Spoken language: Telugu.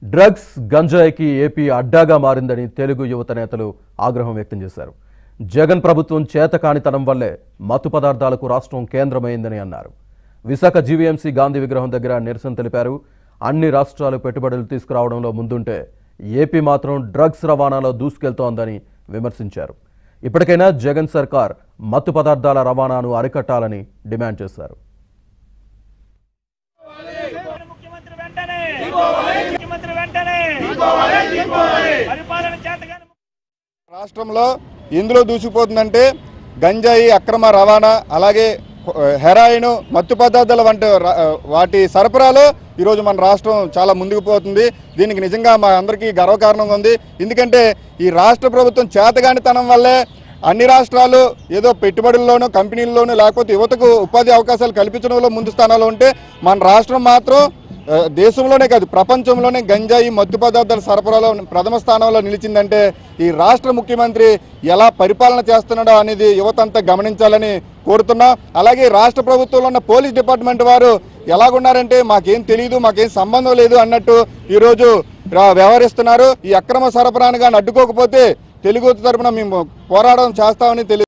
డ్రగ్స్ గంజాయికి ఏపీ అడ్డాగా మారిందని తెలుగు యువత నేతలు ఆగ్రహం వ్యక్తం చేశారు జగన్ ప్రభుత్వం చేతకానితనం వల్లే మత్తు పదార్థాలకు రాష్ట్రం కేంద్రమైందని అన్నారు విశాఖ జీవీఎంసీ గాంధీ విగ్రహం దగ్గర నిరసన తెలిపారు అన్ని రాష్ట్రాలు పెట్టుబడులు తీసుకురావడంలో ముందుంటే ఏపీ మాత్రం డ్రగ్స్ రవాణాలో దూసుకెళ్తోందని విమర్శించారు ఇప్పటికైనా జగన్ సర్కార్ మత్తు పదార్థాల రవాణాను అరికట్టాలని డిమాండ్ చేశారు ముఖ్యమంత్రి వెంటనే ముఖ్యమంత్రి వెంటనే పరిపాలన చేతగాని రాష్ట్రంలో ఎందులో దూసిపోతుందంటే గంజాయి అక్రమ రవాణా అలాగే హెరాయిన్ మత్తు పదార్థాల వంటి ర- వాటి సరఫరాలో ఈరోజు మన రాష్ట్రం చాలా ముందుకు పోతుంది దీనికి నిజంగా మా అందరికీ గర్వకారణంగా ఉంది ఎందుకంటే ఈ రాష్ట్ర ప్రభుత్వం చేతగానితనం వల్లే అన్ని రాష్ట్రాలు ఏదో పెట్టుబడుల్లోనూ కంపెనీల్లోనూ లేకపోతే యువతకు ఉపాధి అవకాశాలు కల్పించడంలో ముందు స్థానాల్లో ఉంటే మన రాష్ట్రం మాత్రం ఆ, దేశంలోనే కాదు ప్రపంచంలోనే గంజాయి మత్తు పదార్థాల సరఫరాలో ప్రథమ స్థానంలో నిలిచిందంటే ఈ రాష్ట్ర ముఖ్యమంత్రి ఎలా పరిపాలన చేస్తున్నాడో అనేది యువత అంతా గమనించాలని కోరుతున్నాం అలాగే రాష్ట్ర ప్రభుత్వంలో ఉన్న పోలీస్ డిపార్ట్మెంట్ వారు ఎలాగున్నారంటే మాకేం తెలియదు మాకేం సంబంధం లేదు అన్నట్టు ఈరోజు రా- వ్యవహరిస్తున్నారు ఈ అక్రమ సరఫరాను కానీ అడ్డుకోకపోతే తెలుగు తరపున మేము పోరాటం చేస్తామని తెలియ